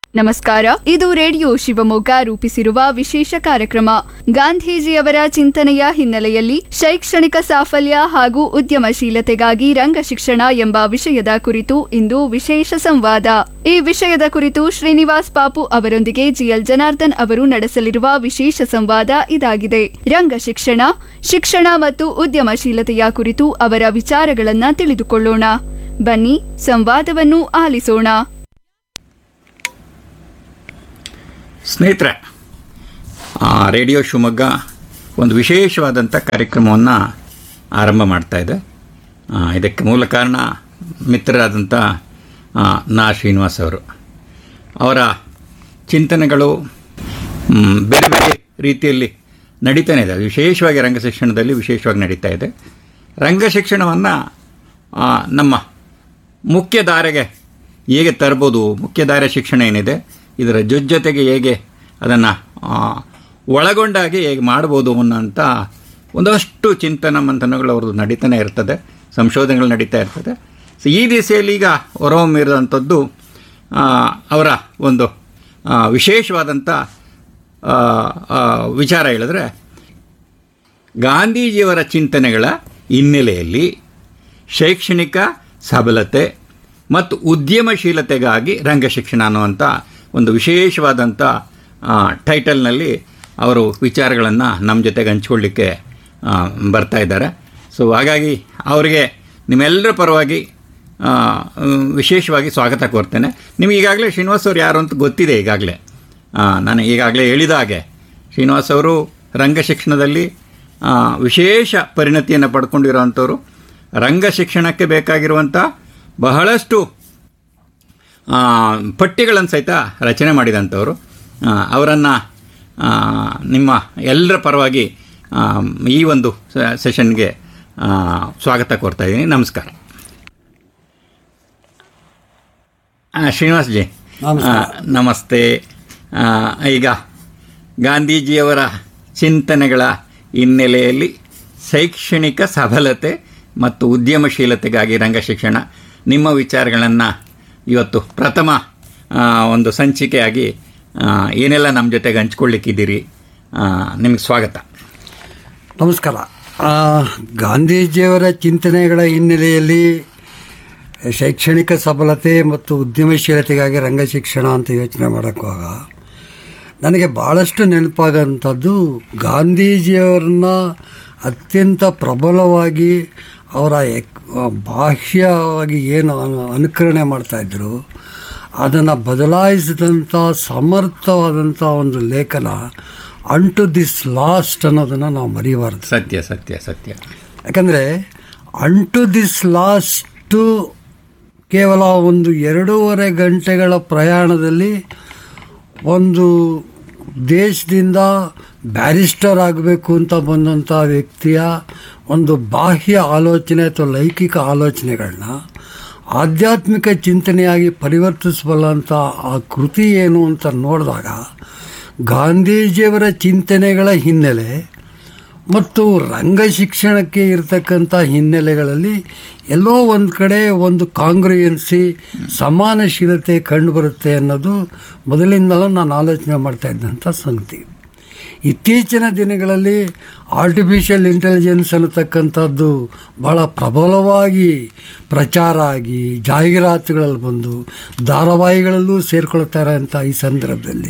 ನಮಸ್ಕಾರ ಇದು ರೇಡಿಯೋ ಶಿವಮೊಗ್ಗ ರೂಪಿಸಿರುವ ವಿಶೇಷ ಕಾರ್ಯಕ್ರಮ ಗಾಂಧೀಜಿಯವರ ಚಿಂತನೆಯ ಹಿನ್ನೆಲೆಯಲ್ಲಿ ಶೈಕ್ಷಣಿಕ ಸಾಫಲ್ಯ ಹಾಗೂ ಉದ್ಯಮಶೀಲತೆಗಾಗಿ ರಂಗ ಶಿಕ್ಷಣ ಎಂಬ ವಿಷಯದ ಕುರಿತು ಇಂದು ವಿಶೇಷ ಸಂವಾದ ಈ ವಿಷಯದ ಕುರಿತು ಶ್ರೀನಿವಾಸ್ ಪಾಪು ಅವರೊಂದಿಗೆ ಜಿಎಲ್ ಜನಾರ್ದನ್ ಅವರು ನಡೆಸಲಿರುವ ವಿಶೇಷ ಸಂವಾದ ಇದಾಗಿದೆ ರಂಗ ಶಿಕ್ಷಣ ಶಿಕ್ಷಣ ಮತ್ತು ಉದ್ಯಮಶೀಲತೆಯ ಕುರಿತು ಅವರ ವಿಚಾರಗಳನ್ನ ತಿಳಿದುಕೊಳ್ಳೋಣ ಬನ್ನಿ ಸಂವಾದವನ್ನು ಆಲಿಸೋಣ ಸ್ನೇಹಿತರೆ ಆ, ರೇಡಿಯೋ ಶಿವಮೊಗ್ಗ ಒಂದು ವಿಶೇಷವಾದಂಥ ಕಾರ್ಯಕ್ರಮವನ್ನು ಆರಂಭ ಮಾಡ್ತಾ ಇದೆ ಆ, ಇದಕ್ಕೆ ಮೂಲ ಕಾರಣ ಮಿತ್ರರಾದಂಥ ಆ, ನಾ ಶ್ರೀನಿವಾಸ್ ಅವರು ಅವರ ಚಿಂತನೆಗಳು ಮ್, ಬೇರೆ ಬೇರೆ ರೀತಿಯಲ್ಲಿ ನಡೀತಾನೆ ಇದೆ ವಿಶೇಷವಾಗಿ ರಂಗ ಶಿಕ್ಷಣದಲ್ಲಿ ವಿಶೇಷವಾಗಿ ನಡೀತಾ ಇದೆ ರಂಗ ಶಿಕ್ಷಣವನ್ನು ನಮ್ಮ ಮುಖ್ಯ ಧಾರೆಗೆ ಹೇಗೆ ತರ್ಬೋದು ಮುಖ್ಯ ಧಾರೆ ಶಿಕ್ಷಣ ಏನಿದೆ ಇದರ ಜೊತೆಗೆ ಹೇಗೆ ಅದನ್ನು ಒಳಗೊಂಡಾಗಿ ಹೇಗೆ ಮಾಡ್ಬೋದು ಅನ್ನೋಂಥ ಒಂದಷ್ಟು ಚಿಂತನ ಮಂಥನಗಳು ಅವ್ರದ್ದು ನಡೀತಾನೆ ಇರ್ತದೆ ಸಂಶೋಧನೆಗಳು ನಡೀತಾ ಇರ್ತದೆ ಸೊ ಈ ದಿಸೆಯಲ್ಲಿ ಈಗ ಹೊರಹೊಮ್ಮಿರೋಂಥದ್ದು ಆ, ಅವರ ಒಂದು ಆ, ವಿಶೇಷವಾದಂಥ ಆ, ಆ, ವಿಚಾರ ಹೇಳಿದ್ರೆ ಗಾಂಧೀಜಿಯವರ ಚಿಂತನೆಗಳ ಹಿನ್ನೆಲೆಯಲ್ಲಿ ಶೈಕ್ಷಣಿಕ ಸಬಲತೆ ಮತ್ತು ಉದ್ಯಮಶೀಲತೆಗಾಗಿ ರಂಗಶಿಕ್ಷಣ ಅನ್ನುವಂಥ ಒಂದು ವಿಶೇಷವಾದಂಥ ಆ, ಟೈಟಲ್ನಲ್ಲಿ ಅವರು ವಿಚಾರಗಳನ್ನು ನಮ್ಮ ಜೊತೆಗೆ ಹಂಚ್ಕೊಳ್ಳಿಕ್ಕೆ ಆ, ಬರ್ತಾ ಇದ್ದಾರೆ ಸೊ ಹಾಗಾಗಿ ಅವರಿಗೆ ನಿಮ್ಮೆಲ್ಲರ ಪರವಾಗಿ ಆ, ವಿಶೇಷವಾಗಿ ಸ್ವಾಗತ ಕೋರ್ತೇನೆ ನಿಮ್ಗೆ ಈಗಾಗಲೇ ಶ್ರೀನಿವಾಸ್ ಅವರು ಯಾರು ಅಂತ ಗೊತ್ತಿದೆ ಈಗಾಗಲೇ ಆ, ನಾನು ಈಗಾಗಲೇ ಹೇಳಿದ ಹಾಗೆ ಶ್ರೀನಿವಾಸ್ ಅವರು ರಂಗ ಶಿಕ್ಷಣದಲ್ಲಿ ಆ, ವಿಶೇಷ ಪರಿಣತಿಯನ್ನು ಪಡ್ಕೊಂಡಿರೋವಂಥವ್ರು ರಂಗ ಶಿಕ್ಷಣಕ್ಕೆ ಬೇಕಾಗಿರುವಂಥ ಬಹಳಷ್ಟು ಪಠ್ಯಗಳನ್ನು ಸಹಿತ ರಚನೆ ಮಾಡಿದಂಥವ್ರು ಅವರನ್ನು ನಿಮ್ಮ ಎಲ್ಲರ ಪರವಾಗಿ ಆ, ಈ ಒಂದು ಸ- ಸೆಷನ್ಗೆ ಆ, ಸ್ವಾಗತ ಕೋರ್ತಾ ಇದ್ದೀನಿ ನಮಸ್ಕಾರ ಆ, ಶ್ರೀನಿವಾಸ್ ಜಿ ಆ, ನಮಸ್ತೆ ಆ, ಈಗ ಗಾಂಧೀಜಿಯವರ ಚಿಂತನೆಗಳ ಹಿನ್ನೆಲೆಯಲ್ಲಿ ಶೈಕ್ಷಣಿಕ ಸಬಲತೆ ಮತ್ತು ಉದ್ಯಮಶೀಲತೆಗಾಗಿ ರಂಗಶಿಕ್ಷಣ ನಿಮ್ಮ ವಿಚಾರಗಳನ್ನು ಇವತ್ತು ಪ್ರಥಮ ಆ, ಒಂದು ಸಂಚಿಕೆಯಾಗಿ ಆ, ಏನೆಲ್ಲ ನಮ್ಮ ಜೊತೆಗೆ ಹಂಚ್ಕೊಳ್ಳಿಕ್ಕಿದ್ದೀರಿ ಆ, ನಿಮಗೆ ಸ್ವಾಗತ ನಮಸ್ಕಾರ ಆ, ಗಾಂಧೀಜಿಯವರ ಚಿಂತನೆಗಳ ಹಿನ್ನೆಲೆಯಲ್ಲಿ ಶೈಕ್ಷಣಿಕ ಸಬಲತೆ ಮತ್ತು ಉದ್ಯಮಶೀಲತೆಗಾಗಿ ರಂಗಶಿಕ್ಷಣ ಅಂತ ಯೋಚನೆ ಮಾಡೋಕ್ಕಾಗ ನನಗೆ ಭಾಳಷ್ಟು ನೆನಪಾಗಂಥದ್ದು ಗಾಂಧೀಜಿಯವರನ್ನ ಅತ್ಯಂತ ಪ್ರಬಲವಾಗಿ ಅವರ ಎಕ್ ಬಾಹ್ಯವಾಗಿ ಏನು ಅನು- ಅನುಕರಣೆ ಮಾಡ್ತಾಯಿದ್ರು ಅದನ್ನು ಬದಲಾಯಿಸಿದಂಥ ಸಮರ್ಥವಾದಂಥ ಒಂದು ಲೇಖನ ಅನ್ ಟು ದಿಸ್ ಲಾಸ್ಟ್ ಅನ್ನೋದನ್ನು ನಾವು ಮರಿಬಾರ್ದು ಸತ್ಯ ಸತ್ಯ ಸತ್ಯ ಯಾಕಂದರೆ ಅನ್ ಟು ದಿಸ್ ಲಾಸ್ಟು ಕೇವಲ ಒಂದು ಎರಡೂವರೆ ಗಂಟೆಗಳ ಪ್ರಯಾಣದಲ್ಲಿ ಒಂದು ದೇಶದಿಂದ ಬ್ಯಾರಿಸ್ಟರ್ ಆಗಬೇಕು ಅಂತ ಬಂದಂಥ ವ್ಯಕ್ತಿಯ ಒಂದು ಬಾಹ್ಯ ಆಲೋಚನೆ ಅಥವಾ ಲೈಂಗಿಕ ಆಲೋಚನೆಗಳನ್ನ ಆಧ್ಯಾತ್ಮಿಕ ಚಿಂತನೆಯಾಗಿ ಪರಿವರ್ತಿಸಬಲ್ಲಂಥ ಆ ಕೃತಿ ಏನು ಅಂತ ನೋಡಿದಾಗ ಗಾಂಧೀಜಿಯವರ ಚಿಂತನೆಗಳ ಹಿನ್ನೆಲೆ ಮತ್ತು ರಂಗ ಶಿಕ್ಷಣಕ್ಕೆ ಇರತಕ್ಕಂಥ ಹಿನ್ನೆಲೆಗಳಲ್ಲಿ ಎಲ್ಲೋ ಒಂದು ಕಡೆ ಒಂದು ಕಾಂಗ್ರಿಯನ್ಸಿ ಸಮಾನಶೀಲತೆ ಕಂಡುಬರುತ್ತೆ ಅನ್ನೋದು ಮೊದಲಿಂದಲೂ ನಾನು ಆಲೋಚನೆ ಮಾಡ್ತಾ ಇದ್ದಂಥ ಸಂಗತಿ ಇತ್ತೀಚಿನ ದಿನಗಳಲ್ಲಿ ಆರ್ಟಿಫಿಷಿಯಲ್ ಇಂಟೆಲಿಜೆನ್ಸ್ ಅನ್ನತಕ್ಕಂಥದ್ದು ಭಾಳ ಪ್ರಬಲವಾಗಿ ಪ್ರಚಾರ ಆಗಿ ಜಾಹೀರಾತುಗಳಲ್ಲಿ ಬಂದು ಧಾರಾವಾಹಿಗಳಲ್ಲೂ ಸೇರ್ಕೊಳ್ತಾರೆ ಅಂತ ಈ ಸಂದರ್ಭದಲ್ಲಿ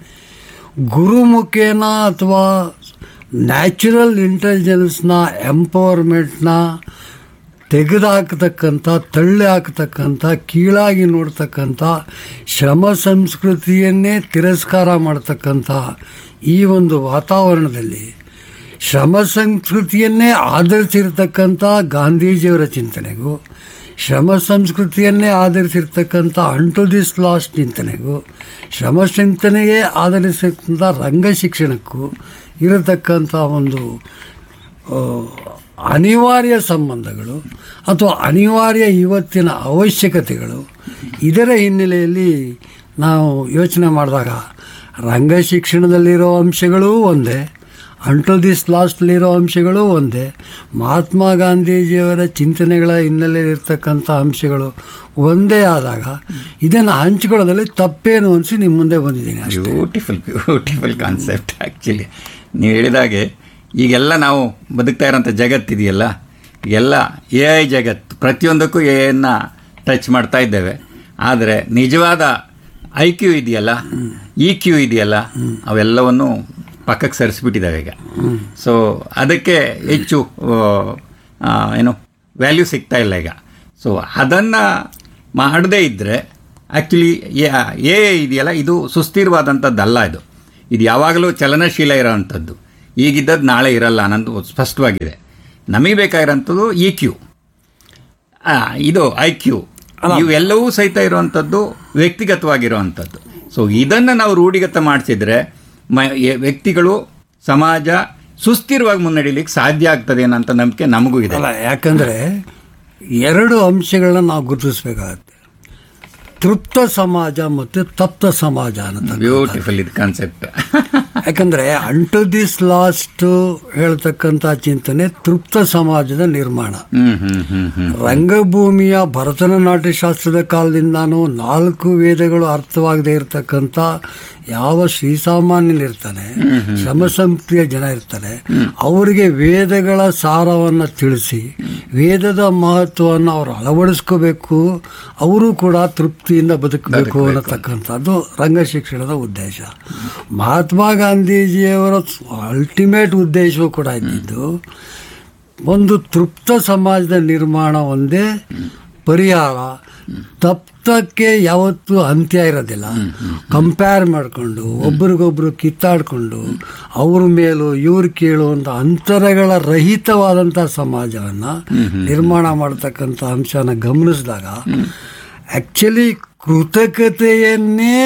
ಗುರುಮುಖೇನ ಅಥವಾ ನ್ಯಾಚುರಲ್ ಇಂಟೆಲಿಜೆನ್ಸ್ನ ಎಂಪವರ್ಮೆಂಟ್ನ ತೆಗೆದುಹಾಕತಕ್ಕಂಥ ತಳ್ಳಿ ಹಾಕತಕ್ಕಂಥ ಕೀಳಾಗಿ ನೋಡ್ತಕ್ಕಂಥ ಶ್ರಮ ಸಂಸ್ಕೃತಿಯನ್ನೇ ತಿರಸ್ಕಾರ ಮಾಡ್ತಕ್ಕಂಥ ಈ ಒಂದು ವಾತಾವರಣದಲ್ಲಿ ಶ್ರಮ ಸಂಸ್ಕೃತಿಯನ್ನೇ ಆಧರಿಸಿರ್ತಕ್ಕಂಥ ಗಾಂಧೀಜಿಯವರ ಚಿಂತನೆಗೂ ಶ್ರಮ ಸಂಸ್ಕೃತಿಯನ್ನೇ ಆಧರಿಸಿರ್ತಕ್ಕಂಥ ಅನ್ ಟು ದಿಸ್ ಲಾಸ್ಟ್ ಚಿಂತನೆಗೂ ಶ್ರಮ ಚಿಂತನೆಯೇ ಆಧರಿಸಿರ್ತಕ್ಕಂಥ ರಂಗ ಶಿಕ್ಷಣಕ್ಕೂ ಇರತಕ್ಕಂಥ ಒಂದು ಆ, ಅನಿವಾರ್ಯ ಸಂಬಂಧಗಳು ಅಥವಾ ಅನಿವಾರ್ಯ ಇವತ್ತಿನ ಅವಶ್ಯಕತೆಗಳು ಇದರ ಹಿನ್ನೆಲೆಯಲ್ಲಿ ನಾವು ಯೋಚನೆ ಮಾಡಿದಾಗ ರಂಗ ಶಿಕ್ಷಣದಲ್ಲಿರೋ ಅಂಶಗಳೂ ಒಂದೇ ಅಂಟಲ್ ದಿಸ್ ಲಾಸ್ಟ್ಲಿರೋ ಅಂಶಗಳು ಒಂದೇ ಮಹಾತ್ಮ ಗಾಂಧೀಜಿಯವರ ಚಿಂತನೆಗಳ ಹಿನ್ನೆಲೆಯಲ್ಲಿರ್ತಕ್ಕಂಥ ಅಂಶಗಳು ಒಂದೇ ಆದಾಗ ಇದನ್ನು ಹಂಚಿಕೊಳ್ಳೋದ್ರಲ್ಲಿ ತಪ್ಪೇನು ಅನಿಸಿ ನಿಮ್ಮ ಮುಂದೆ ಬಂದಿದ್ದೀನಿ ಅಷ್ಟೇ ಬ್ಯೂಟಿಫುಲ್ ಬ್ಯೂಟಿಫುಲ್ ಕಾನ್ಸೆಪ್ಟ್ ಆ್ಯಕ್ಚುಲಿ ನೀವು ಹೇಳಿದಾಗೆ ಈಗೆಲ್ಲ ನಾವು ಬದುಕ್ತಾ ಇರೋಂಥ ಜಗತ್ತಿದೆಯಲ್ಲ ಎಲ್ಲ ಎ ಐ ಜಗತ್ತು ಪ್ರತಿಯೊಂದಕ್ಕೂ ಎ ಐನ ಟಚ್ ಮಾಡ್ತಾ ಇದ್ದೇವೆ ಆದರೆ ನಿಜವಾದ ಐ ಕ್ಯೂ ಇದೆಯಲ್ಲ ಇ ಕ್ಯೂ ಇದೆಯಲ್ಲ ಅವೆಲ್ಲವನ್ನು ಪಕ್ಕಕ್ಕೆ ಸರಿಸ್ಬಿಟ್ಟಿದ್ದಾವೆ ಈಗ ಸೊ ಅದಕ್ಕೆ ಹೆಚ್ಚು ಆ, ಏನು ವ್ಯಾಲ್ಯೂ ಸಿಗ್ತಾ ಇಲ್ಲ ಈಗ ಸೊ ಅದನ್ನು ಮಾಡದೇ ಇದ್ದರೆ ಆ್ಯಕ್ಚುಲಿ ಎ ಇದೆಯಲ್ಲ ಇದು ಸುಸ್ಥಿರವಾದಂಥದ್ದಲ್ಲ ಇದು ಇದು ಯಾವಾಗಲೂ ಚಲನಶೀಲ ಇರೋವಂಥದ್ದು ಈಗಿದ್ದದ್ದು ನಾಳೆ ಇರಲ್ಲ ಅನ್ನೋದು ಸ್ಪಷ್ಟವಾಗಿದೆ ನಮಗೆ ಬೇಕಾಗಿರೋಂಥದ್ದು ಇ ಕ್ಯೂ ಇದು ಐ ಕ್ಯೂ ಇವೆಲ್ಲವೂ ಸಹಿತ ಇರುವಂಥದ್ದು ವ್ಯಕ್ತಿಗತವಾಗಿರುವಂಥದ್ದು ಸೊ ಇದನ್ನು ನಾವು ರೂಢಿಗತ ಮಾಡಿಸಿದ್ರೆ ಮ ಎ- ವ್ಯಕ್ತಿಗಳು ಸಮಾಜ ಸುಸ್ಥಿರವಾಗಿ ಮುನ್ನಡೀಲಿಕ್ಕೆ ಸಾಧ್ಯ ಆಗ್ತದೆ ಅನ್ನೋಂಥ ನಂಬಿಕೆ ನಮಗೂ ಇದೆ ಅಲ್ಲ ಯಾಕಂದರೆ ಎರಡು ಅಂಶಗಳನ್ನ ನಾವು ಗುರುತಿಸ್ಬೇಕಾಗತ್ತೆ ತೃಪ್ತ ಸಮಾಜ ಮತ್ತು ತಪ್ತ ಸಮಾಜ ಅನ್ನೋ ಬ್ಯೂಟಿಫುಲ್ ಇದು ಕಾನ್ಸೆಪ್ಟ್ ಯಾಕಂದರೆ ಅಂಟು ದಿಸ್ ಲಾಸ್ಟ್ ಹೇಳ್ತಕ್ಕಂಥ ಚಿಂತನೆ ತೃಪ್ತ ಸಮಾಜದ ನಿರ್ಮಾಣ ಹ್ಮ್ ಹ್ಮ್ ಹ್ಮ್ ಹ್ಮ್ ರಂಗಭೂಮಿಯ ಭರತನಾಟ್ಯ ಶಾಸ್ತ್ರದ ಕಾಲದಿಂದಾನು ನಾಲ್ಕು ವೇದಗಳು ಅರ್ಥವಾಗದೇ ಇರತಕ್ಕಂಥ ಯಾವ ಶ್ರೀಸಾಮಾನ್ಯನಿರ್ತಾನೆ ಶ್ರಮಸಂಪ್ರಿಯ ಜನ ಇರ್ತಾರೆ ಅವರಿಗೆ ವೇದಗಳ ಸಾರವನ್ನು ತಿಳಿಸಿ ವೇದದ ಮಹತ್ವವನ್ನು ಅವರು ಅಳವಡಿಸ್ಕೋಬೇಕು ಅವರು ಕೂಡ ತೃಪ್ತಿಯಿಂದ ಬದುಕಬೇಕು ಅನ್ನತಕ್ಕಂಥದ್ದು ರಂಗ ಶಿಕ್ಷಣದ ಉದ್ದೇಶ ಮಹಾತ್ಮ ಗಾಂಧೀಜಿಯವರ ಅಲ್ಟಿಮೇಟ್ ಉದ್ದೇಶವೂ ಕೂಡ ಇದ್ದಿದ್ದು ಒಂದು ತೃಪ್ತ ಸಮಾಜದ ನಿರ್ಮಾಣ ಒಂದೇ ಪರಿಹಾರ ತಪ್ತಕ್ಕೆ ಯಾವತ್ತೂ ಅಂತ್ಯ ಇರೋದಿಲ್ಲ ಕಂಪೇರ್ ಮಾಡಿಕೊಂಡು ಒಬ್ರಿಗೊಬ್ರು ಕಿತ್ತಾಡಿಕೊಂಡು ಅವ್ರ ಮೇಲೂ ಇವ್ರು ಕೇಳುವಂಥ ಅಂತರಗಳ ರಹಿತವಾದಂಥ ಸಮಾಜವನ್ನು ನಿರ್ಮಾಣ ಮಾಡ್ತಕ್ಕಂಥ ಅಂಶನ ಗಮನಿಸಿದಾಗ ಆ್ಯಕ್ಚುಲಿ ಕೃತಕತೆಯನ್ನೇ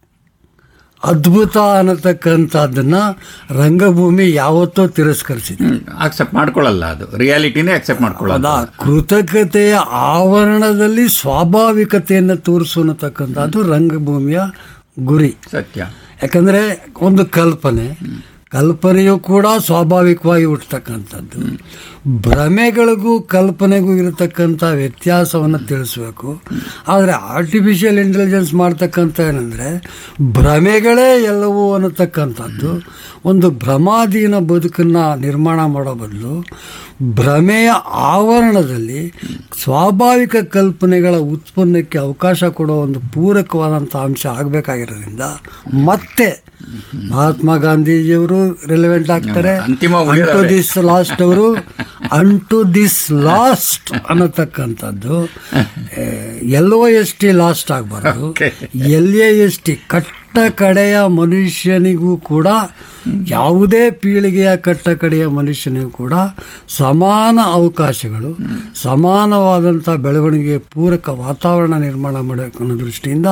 ಅದ್ಭುತ ಅನ್ನತಕ್ಕಂಥದ್ದನ್ನ ರಂಗಭೂಮಿ ಯಾವತ್ತೋ ತಿರಸ್ಕರಿಸಿದೆ ಅಕ್ಸೆಪ್ಟ್ ಮಾಡ್ಕೊಳ್ಳಲ್ಲ ಅದು ರಿಯಾಲಿಟಿನೇ ಅಕ್ಸೆಪ್ಟ್ ಮಾಡ್ಕೊಳ್ಳಲ್ಲ ಅದ ಕೃತಕತೆಯ ಆವರಣದಲ್ಲಿ ಸ್ವಾಭಾವಿಕತೆಯನ್ನು ತೋರಿಸುವಂತಕ್ಕಂಥದ್ದು ರಂಗಭೂಮಿಯ ಗುರಿ ಸತ್ಯ ಯಾಕಂದರೆ ಒಂದು ಕಲ್ಪನೆ ಕಲ್ಪನೆಯು ಕೂಡ ಸ್ವಾಭಾವಿಕವಾಗಿ ಹುಟ್ಟತಕ್ಕಂಥದ್ದು ಭ್ರಮೆಗಳಿಗೂ ಕಲ್ಪನೆಗೂ ಇರತಕ್ಕಂಥ ವ್ಯತ್ಯಾಸವನ್ನು ತಿಳಿಸ್ಬೇಕು ಆದರೆ ಆರ್ಟಿಫಿಷಿಯಲ್ ಇಂಟೆಲಿಜೆನ್ಸ್ ಮಾಡ್ತಕ್ಕಂಥ ಏನಂದರೆ ಭ್ರಮೆಗಳೇ ಎಲ್ಲವೂ ಅನ್ನತಕ್ಕಂಥದ್ದು ಒಂದು ಭ್ರಮಾಧೀನ ಬದುಕನ್ನು ನಿರ್ಮಾಣ ಮಾಡೋ ಬದಲು ಭ್ರಮೆಯ ಆವರಣದಲ್ಲಿ ಸ್ವಾಭಾವಿಕ ಕಲ್ಪನೆಗಳ ಉತ್ಪನ್ನಕ್ಕೆ ಅವಕಾಶ ಕೊಡೋ ಒಂದು ಪೂರಕವಾದಂಥ ಅಂಶ ಆಗಬೇಕಾಗಿರೋದ್ರಿಂದ ಮತ್ತೆ ಮಹಾತ್ಮ ಗಾಂಧೀಜಿಯವರು ರಿಲೆವೆಂಟ್ ಆಗ್ತಾರೆ ಅಂತಿಮವಾಗಿ ಅಂಟು ಉಳಿದವ್ರೆ. ದಿಸ್ ಲಾಸ್ಟ್ ಅವರು ಅಂಟು ದಿಸ್ ಲಾಸ್ಟ್ ಅನ್ನತಕ್ಕಂಥದ್ದು ಎಲ್ಲೋ ಎಸ್ ಟಿ ಲಾಸ್ಟ್ ಆಗಬಾರ್ದು Okay. ಎಲ್ ಎಸ್ ಟಿ ಕಟ್ಟ ಕಡೆಯ ಮನುಷ್ಯನಿಗೂ ಕೂಡ ಯಾವುದೇ ಪೀಳಿಗೆಯ ಕಟ್ಟ ಕಡೆಯ ಮನುಷ್ಯನಿಗೂ ಕೂಡ ಸಮಾನ ಅವಕಾಶಗಳು ಸಮಾನವಾದಂಥ ಬೆಳವಣಿಗೆ ಪೂರಕ ವಾತಾವರಣ ನಿರ್ಮಾಣ ಮಾಡಬೇಕು ಅನ್ನೋ ದೃಷ್ಟಿಯಿಂದ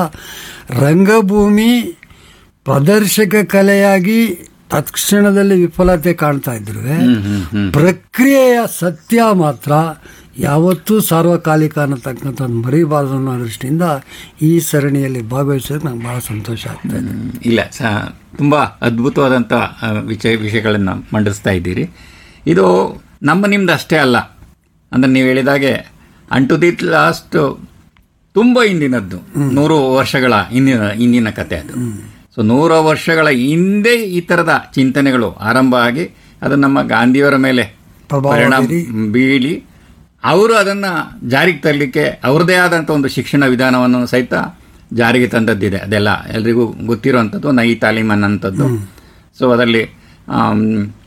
ರಂಗಭೂಮಿ ಪ್ರದರ್ಶಕ ಕಲೆಯಾಗಿ ತತ್ಕ್ಷಣದಲ್ಲಿ ವಿಫಲತೆ ಕಾಣ್ತಾ ಇದ್ರು ಪ್ರಕ್ರಿಯೆಯ ಸತ್ಯ ಮಾತ್ರ ಯಾವತ್ತೂ ಸಾರ್ವಕಾಲಿಕ ಅನ್ನತಕ್ಕಂಥದ್ದು ಮರಿಬಾರದು ಅನ್ನೋ ದೃಷ್ಟಿಯಿಂದ ಈ ಸರಣಿಯಲ್ಲಿ ಭಾಗವಹಿಸೋದಕ್ಕೆ ನಂಗೆ ಭಾಳ ಸಂತೋಷ ಆಗ್ತಾ ಇದೆ ಹ್ಮ್, ಇಲ್ಲ ಸ ತುಂಬ ಅದ್ಭುತವಾದಂಥ ಆ, ವಿಷಯ ವಿಷಯಗಳನ್ನು ಮಂಡಿಸ್ತಾ ಇದ್ದೀರಿ ಇದು ನಮ್ಮ ನಿಮ್ದು ಅಷ್ಟೇ ಅಲ್ಲ ಅಂದರೆ ನೀವು ಹೇಳಿದಾಗೆ ಅಂಟು ದಿ ಲಾಸ್ಟ್ ತುಂಬ ಹಿಂದಿನದ್ದು ನೂರು ವರ್ಷಗಳ ಹಿಂದಿನ ಹಿಂದಿನ ಕತೆ ಅದು ಸೊ ನೂರು ವರ್ಷಗಳ ಹಿಂದೆ ಈ ಥರದ ಚಿಂತನೆಗಳು ಆರಂಭ ಆಗಿ ಅದು ನಮ್ಮ ಗಾಂಧಿಯವರ ಮೇಲೆ ಪ್ರಭಾವ ಪರಿಣಾಮ ಬೀರಿ. ಬೀಳಿ ಅವರು ಅದನ್ನು ಜಾರಿಗೆ ತರಲಿಕ್ಕೆ ಅವ್ರದ್ದೇ ಆದಂಥ ಒಂದು ಶಿಕ್ಷಣ ವಿಧಾನವನ್ನು ಸಹಿತ ಜಾರಿಗೆ ತಂದದ್ದಿದೆ ಅದೆಲ್ಲ ಎಲ್ರಿಗೂ ಗೊತ್ತಿರುವಂಥದ್ದು ನೈ ತಾಲೀಮ್ ಅನ್ನೋಂಥದ್ದು ಸೊ ಅದರಲ್ಲಿ ಆಮ್,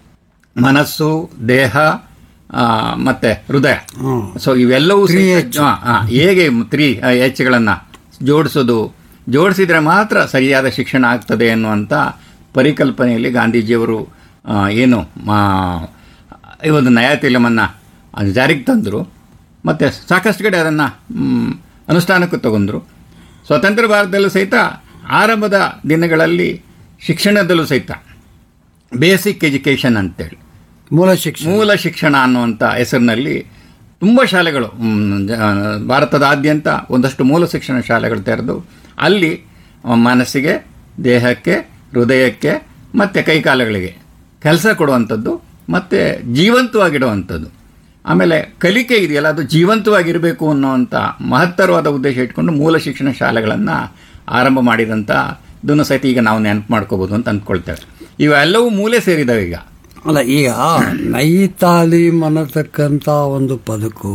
ಮನಸ್ಸು ದೇಹ ಆ, ಮತ್ತೆ ಹೃದಯ ಸೊ ಇವೆಲ್ಲವೂ ಸಹಿತ- ಹಾ, ಹಾ, ಹೇಗೆ ತ್ರೀ ಎಚ್ಗಳನ್ನು ಜೋಡಿಸೋದು ಜೋಡಿಸಿದ್ರೆ ಮಾತ್ರ ಸರಿಯಾದ ಶಿಕ್ಷಣ ಆಗ್ತದೆ ಎನ್ನುವಂಥ ಪರಿಕಲ್ಪನೆಯಲ್ಲಿ ಗಾಂಧೀಜಿಯವರು ಆ, ಏನು ಮಾ- ಈ ಒಂದು ನಯಾತಿಲಮನ್ನು ಜಾರಿಗೆ ತಂದರು ಮತ್ತು ಸಾಕಷ್ಟು ಕಡೆ ಅದನ್ನು ಅನುಷ್ಠಾನಕ್ಕೂ ತಗೊಂಡ್ರು ಸ್ವತಂತ್ರ ಭಾರತದಲ್ಲೂ ಸಹಿತ ಆರಂಭದ ದಿನಗಳಲ್ಲಿ ಶಿಕ್ಷಣದಲ್ಲೂ ಸಹಿತ ಬೇಸಿಕ್ ಎಜುಕೇಷನ್ ಅಂತೇಳಿ ಮೂಲ ಶಿಕ್ಷಣ ಮೂಲ ಶಿಕ್ಷಣ ಅನ್ನುವಂಥ ಹೆಸರಿನಲ್ಲಿ ತುಂಬ ಶಾಲೆಗಳು ಮ್, ಜ- ಭಾರತದಾದ್ಯಂತ ಒಂದಷ್ಟು ಮೂಲ ಶಿಕ್ಷಣ ಶಾಲೆಗಳು ತೆರೆದು ಅಲ್ಲಿ ಮನಸ್ಸಿಗೆ ದೇಹಕ್ಕೆ ಹೃದಯಕ್ಕೆ ಮತ್ತು ಕೈಕಾಲುಗಳಿಗೆ ಕೆಲಸ ಕೊಡುವಂಥದ್ದು ಮತ್ತು ಜೀವಂತವಾಗಿಡುವಂಥದ್ದು ಆಮೇಲೆ ಕಲಿಕೆ ಇದೆಯಲ್ಲ ಅದು ಜೀವಂತವಾಗಿರಬೇಕು ಅನ್ನೋವಂಥ ಮಹತ್ತರವಾದ ಉದ್ದೇಶ ಇಟ್ಕೊಂಡು ಮೂಲ ಶಿಕ್ಷಣ ಶಾಲೆಗಳನ್ನು ಆರಂಭ ಮಾಡಿದಂಥ ಇದನ್ನು ಸಹಿತ ಈಗ ನಾವು ನೆನಪು ಮಾಡ್ಕೋಬೋದು ಅಂತ ಅಂದ್ಕೊಳ್ತೇವೆ ಇವೆಲ್ಲವೂ ಮೂಲೆ ಸೇರಿದಾವೆ ಈಗ ಅಲ್ಲ ಈಗ ನೈ ತಾಲೀಮ್ ಅನ್ನತಕ್ಕಂಥ ಒಂದು ಪದಕ್ಕೂ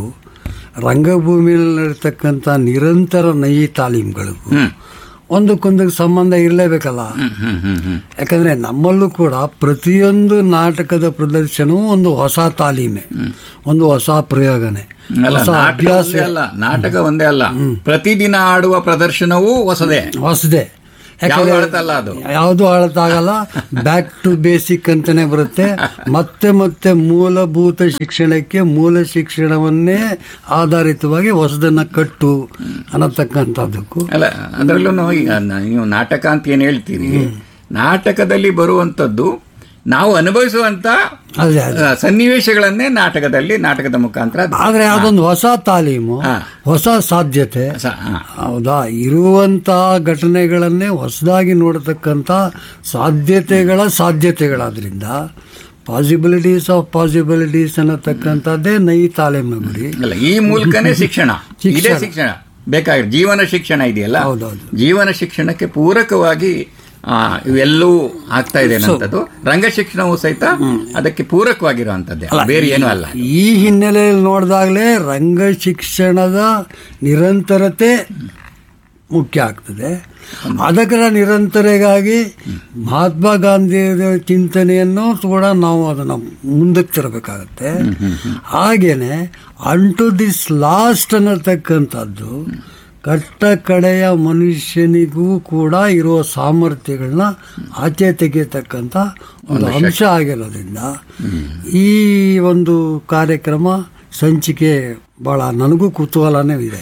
ರಂಗಭೂಮಿಯಲ್ಲಿರ್ತಕ್ಕಂಥ ನಿರಂತರ ನೈ ತಾಲೀಮ್ಗಳಿಗೂ ಹ್ಮ್ ಒಂದಕ್ಕೊಂದಕ್ಕೆ ಸಂಬಂಧ ಇರಲೇಬೇಕಲ್ಲ ಹ್ಮ್ ಹ್ಮ್ ಹ್ಮ್ ಹ್ಮ್ ಯಾಕಂದ್ರೆ ನಮ್ಮಲ್ಲೂ ಕೂಡ ಪ್ರತಿಯೊಂದು ನಾಟಕದ ಪ್ರದರ್ಶನವೂ ಒಂದು ಹೊಸ ತಾಲೀಮೆ ಒಂದು ಹೊಸ ಪ್ರಯೋಗನೆ ಅಲ್ಲ ಹೊಸ ನಾಟಕ ಅಭ್ಯಾಸ ಒಂದೇ ಅಲ್ಲ ನಾಟಕ ಒಂದೇ ಅಲ್ಲ ಪ್ರತಿದಿನ ಆಡುವ ಪ್ರದರ್ಶನವೂ ಹೊಸದೇ ಹೊಸದೇ ಯಾವ್ದು ಅಳತಲ್ಲ ಅದು ಯಾವುದು ಅಳತಾಗಲ್ಲ ಬ್ಯಾಕ್ ಟು ಬೇಸಿಕ್ ಅಂತಾನೆ ಬರುತ್ತೆ ಮತ್ತೆ ಮತ್ತೆ ಮೂಲಭೂತ ಶಿಕ್ಷಣಕ್ಕೆ ಮೂಲ ಶಿಕ್ಷಣವನ್ನೇ ಆಧಾರಿತವಾಗಿ ಹೊಸದನ್ನ ಕಟ್ಟು ಅನ್ನತಕ್ಕಂಥದ್ದಕ್ಕೂ ಅಲ್ಲ ಅದರಲ್ಲೂ ಈಗ ನ- ನೀವು ನಾಟಕ ಅಂತ ಏನು ಹೇಳ್ತೀರಿ ನಾಟಕದಲ್ಲಿ ಬರುವಂಥದ್ದು ನಾವು ಅನುಭವಿಸುವಂತ ಅದೇ ಅದೇ ಆ, ಸನ್ನಿವೇಶಗಳನ್ನೇ ನಾಟಕದಲ್ಲಿ ನಾಟಕದ ಮುಖಾಂತರ ಅದು- ಆದ್ರೆ ಅದೊಂದು ಹೊಸ ತಾಲೀಮು ಹಾ. ಹೊಸ ಸಾಧ್ಯತೆ ಸ- ಹಾ. ಹೌದಾ ಇರುವಂತಹ ಘಟನೆಗಳನ್ನೇ ಹೊಸದಾಗಿ ನೋಡತಕ್ಕಂಥ ಸಾಧ್ಯತೆಗಳ ಸಾಧ್ಯತೆಗಳಾದ್ರಿಂದ ಪಾಸಿಬಿಲಿಟೀಸ್ ಆಫ್ ಪಾಸಿಬಿಲಿಟೀಸ್ ಅನ್ನತಕ್ಕಂಥದ್ದೇ ನೈ ತಾಲೀಮ್ನ ಗುರಿ ಅಲ್ಲ ಈ ಮೂಲಕನೇ ಶಿಕ್ಷಣ ಶಿಕ್ಷಣ. ಇದೇ ಶಿಕ್ಷಣ ಬೇಕಾಗಿರೋ ಜೀವನ ಶಿಕ್ಷಣ ಇದೆಯಲ್ಲ ಹೌದೌದು. ಜೀವನ ಶಿಕ್ಷಣಕ್ಕೆ ಪೂರಕವಾಗಿ ಆ, ಇವೆಲ್ಲವೂ ಆಗ್ತಾ ಇದೆ ಅನ್ನೋಂಥದ್ದು ರಂಗ ಶಿಕ್ಷಣವೂ ಸಹಿತ ಅದಕ್ಕೆ ಪೂರಕವಾಗಿರುವಂತದ್ದೇ ಬೇರೆ ಏನೂ ಅಲ್ಲ ಈ ಹಿನ್ನೆಲೆಯಲ್ಲಿ ನೋಡಿದಾಗಲೇ ರಂಗ ಶಿಕ್ಷಣದ ನಿರಂತರತೆ ಮುಖ್ಯ ಆಗ್ತದೆ ಅದಕ್ಕರ ನಿರಂತರೆಗಾಗಿ ಮಹಾತ್ಮ ಗಾಂಧಿಯವರ ಚಿಂತನೆಯನ್ನು ಕೂಡ ನಾವು ಅದನ್ನು ಮುಂದಕ್ಕೆ ತರಬೇಕಾಗತ್ತೆ ಹಾಗೇನೆ ಅನ್ ಟು ದಿಸ್ ಲಾಸ್ಟ್ ಅನ್ನತಕ್ಕಂಥದ್ದು ಕಟ್ಟ ಕಡೆಯ ಮನುಷ್ಯನಿಗೂ ಕೂಡ ಇರುವ ಸಾಮರ್ಥ್ಯಗಳನ್ನ ಆಚೆ ತೆಗೆಯತಕ್ಕಂಥ ಒಂದು ಅಂಶ ಆಗಿರೋದ್ರಿಂದ ಈ ಒಂದು ಕಾರ್ಯಕ್ರಮ ಸಂಚಿಕೆ ಬಹಳ ನನಗೂ ಕುತೂಹಲನೇ ಇದೆ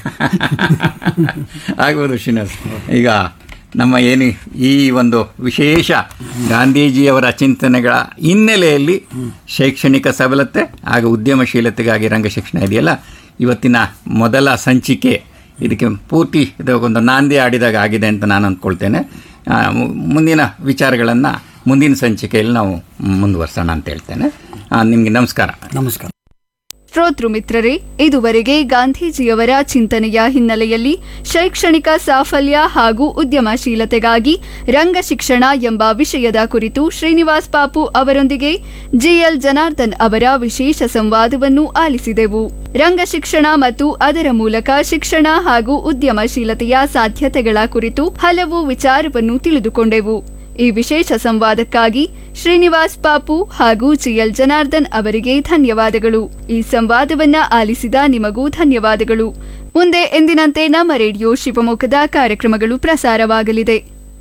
ಆಗ್ಬೋದು ಶ್ರೀನಿವಾಸ್ ಈಗ ನಮ್ಮ ಏನು ಈ ಒಂದು ವಿಶೇಷ ಗಾಂಧೀಜಿಯವರ ಚಿಂತನೆಗಳ ಹಿನ್ನೆಲೆಯಲ್ಲಿ ಶೈಕ್ಷಣಿಕ ಸಬಲತೆ ಹಾಗೂ ಉದ್ಯಮಶೀಲತೆಗಾಗಿ ರಂಗ ಶಿಕ್ಷಣ ಇದೆಯಲ್ಲ ಇವತ್ತಿನ ಮೊದಲ ಸಂಚಿಕೆ ಇದಕ್ಕೆ ಪೂರ್ತಿ ಇದು ಒಂದು ನಾಂದಿ ಆಡಿದಾಗ ಆಗಿದೆ ಅಂತ ನಾನು ಅಂದ್ಕೊಳ್ತೇನೆ ಆ, ಮು- ಮುಂದಿನ ವಿಚಾರಗಳನ್ನು ಮುಂದಿನ ಸಂಚಿಕೆಯಲ್ಲಿ ನಾವು ಮುಂದುವರ್ಸೋಣ ಅಂತ ಹೇಳ್ತೇನೆ ಆ, ನಿಮಗೆ ನಮಸ್ಕಾರ ನಮಸ್ಕಾರ ಶ್ರೋತೃ ಮಿತ್ರರೇ ಇದುವರೆಗೆ ಗಾಂಧೀಜಿಯವರ ಚಿಂತನೆಯ ಹಿನ್ನೆಲೆಯಲ್ಲಿ ಶೈಕ್ಷಣಿಕ ಸಾಫಲ್ಯ ಹಾಗೂ ಉದ್ಯಮಶೀಲತೆಗಾಗಿ ರಂಗ ಶಿಕ್ಷಣ ಎಂಬ ವಿಷಯದ ಕುರಿತು ಶ್ರೀನಿವಾಸ್ ಪಾಪು ಅವರೊಂದಿಗೆ ಜಿಎಲ್ ಜನಾರ್ದನ್ ಅವರ ವಿಶೇಷ ಸಂವಾದವನ್ನು ಆಲಿಸಿದೆವು ರಂಗ ಶಿಕ್ಷಣ ಮತ್ತು ಅದರ ಮೂಲಕ ಶಿಕ್ಷಣ ಹಾಗೂ ಉದ್ಯಮಶೀಲತೆಯ ಸಾಧ್ಯತೆಗಳ ಕುರಿತು ಹಲವು ವಿಚಾರವನ್ನು ತಿಳಿದುಕೊಂಡೆವು ಈ ವಿಶೇಷ ಸಂವಾದಕ್ಕಾಗಿ ಶ್ರೀನಿವಾಸ್ ಪಾಪು ಹಾಗೂ ಜಿಎಲ್ ಜನಾರ್ದನ್ ಅವರಿಗೆ ಧನ್ಯವಾದಗಳು ಈ ಸಂವಾದವನ್ನ ಆಲಿಸಿದ ನಿಮಗೂ ಧನ್ಯವಾದಗಳು ಮುಂದೆ ಎಂದಿನಂತೆ ನಮ್ಮ ರೇಡಿಯೋ ಶಿವಮೊಗ್ಗದ ಕಾರ್ಯಕ್ರಮಗಳು ಪ್ರಸಾರವಾಗಲಿದೆ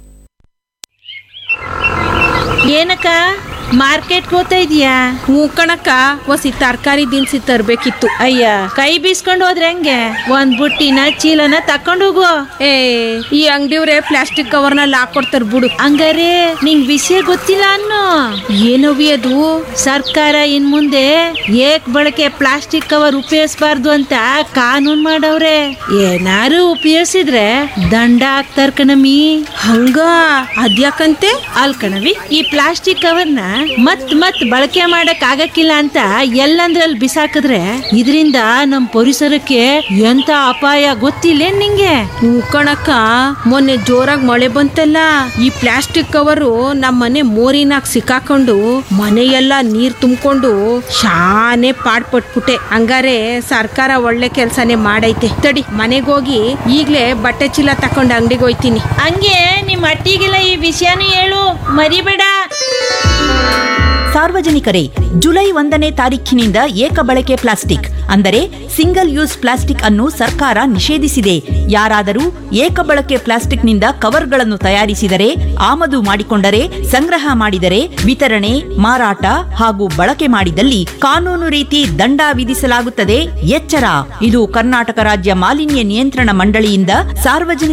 ಏನಕ್ಕ ಮಾರ್ಕೆಟ್ ಹೋಗ್ತಾ ಇದೀಯಾ ಹ್ಞೂ ಕಣಕ್ಕ ಒಸಿ ತರಕಾರಿ ದಿನಸಿ ತರ್ಬೇಕಿತ್ತು ಅಯ್ಯ ಕೈ ಬೀಸ್ಕೊಂಡು ಹೋದ್ರೆ ಹೆಂಗೆ ಒಂದ್ ಬುಟ್ಟಿನ ಚೀಲನ ತಕೊಂಡು ಹೋಗು ಏ ಈ ಅಂಗಡಿಯವ್ರೆ ಪ್ಲಾಸ್ಟಿಕ್ ಕವರ್ನಲ್ಲಿ ಹಾಕೊಡ್ತಾರ ಬಿಡು ಹಂಗಾರೆ ನಿಂಗ್ ವಿಷಯ ಗೊತ್ತಿಲ್ಲ ಅನ್ನೋ ಏನವಿ ಅದು ಸರ್ಕಾರ ಇನ್ ಮುಂದೆ ಏಕ್ ಬಳಕೆ ಪ್ಲಾಸ್ಟಿಕ್ ಕವರ್ ಉಪಯೋಗಿಸಬಾರ್ದು ಅಂತ ಕಾನೂನ್ ಮಾಡವ್ರೆ ಏನಾರು ಉಪಯೋಗಿಸಿದ್ರೆ ದಂಡ ಹಾಕ್ತಾರ ಕಣಮಿ ಹಂಗ ಅದ್ಯಾಕಂತೆ ಅಲ್ ಕಣವಿ ಈ ಪ್ಲಾಸ್ಟಿಕ್ ಕವರ್ನ ಮತ್ ಮತ್ ಬಳಕೆ ಮಾಡಕ್ ಆಗಕ್ಕಿಲ್ಲ ಅಂತ ಎಲ್ಲಂದ್ರಲ್ಲಿ ಬಿಸಾಕಿದ್ರೆ ಇದರಿಂದ ನಮ್ ಪರಿಸರಕ್ಕೆ ಎಂತ ಅಪಾಯ ಗೊತ್ತಿಲ್ಲ ನಿಂಗೆ ಹ್ಞೂ ಕಣಕ್ಕ ಮೊನ್ನೆ ಜೋರಾಗಿ ಮಳೆ ಬಂತಲ್ಲ ಈ ಪ್ಲಾಸ್ಟಿಕ್ ಕವರು ನಮ್ಮ ಮನೆ ಮೋರಿನಾಗ ಸಿಕ್ಕಾಕೊಂಡು ಮನೆಯೆಲ್ಲ ನೀರ್ ತುಂಬಿಕೊಂಡು ಶಾನೆ ಪಾಡ್ಪಟ್ಬಿಟ್ಟೆ ಹಂಗಾರೆ ಸರ್ಕಾರ ಒಳ್ಳೆ ಕೆಲ್ಸನೇ ಮಾಡೈತೆ ತಡಿ ಮನೆಗೆ ಹೋಗಿ ಈಗ್ಲೇ ಬಟ್ಟೆ ಚೀಲ ತಕೊಂಡು ಅಂಗಡಿಗೆ ಹೋಯ್ತೀನಿ ಹಂಗೆ ನಿಮ್ ಅಟ್ಟಿಗೆಲ್ಲ ಈ ವಿಷಯನೂ ಹೇಳು ಮರಿಬೇಡ ಸಾರ್ವಜನಿಕರೇ ಜುಲೈ ಒಂದನೇ ತಾರೀಖಿನಿಂದ ಏಕ ಬಳಕೆ ಪ್ಲಾಸ್ಟಿಕ್ ಅಂದರೆ ಸಿಂಗಲ್ ಯೂಸ್ ಪ್ಲಾಸ್ಟಿಕ್ ಅನ್ನು ಸರ್ಕಾರ ನಿಷೇಧಿಸಿದೆ ಯಾರಾದರೂ ಏಕ ಬಳಕೆ ಪ್ಲಾಸ್ಟಿಕ್ನಿಂದ ಕವರ್ಗಳನ್ನು ತಯಾರಿಸಿದರೆ ಆಮದು ಮಾಡಿಕೊಂಡರೆ ಸಂಗ್ರಹ ಮಾಡಿದರೆ ವಿತರಣೆ ಮಾರಾಟ ಹಾಗೂ ಬಳಕೆ ಮಾಡಿದಲ್ಲಿ ಕಾನೂನು ರೀತಿ ದಂಡ ವಿಧಿಸಲಾಗುತ್ತದೆ ಎಚ್ಚರ ಇದು ಕರ್ನಾಟಕ ರಾಜ್ಯ ಮಾಲಿನ್ಯ ನಿಯಂತ್ರಣ ಮಂಡಳಿಯಿಂದ ಸಾರ್ವಜನಿಕ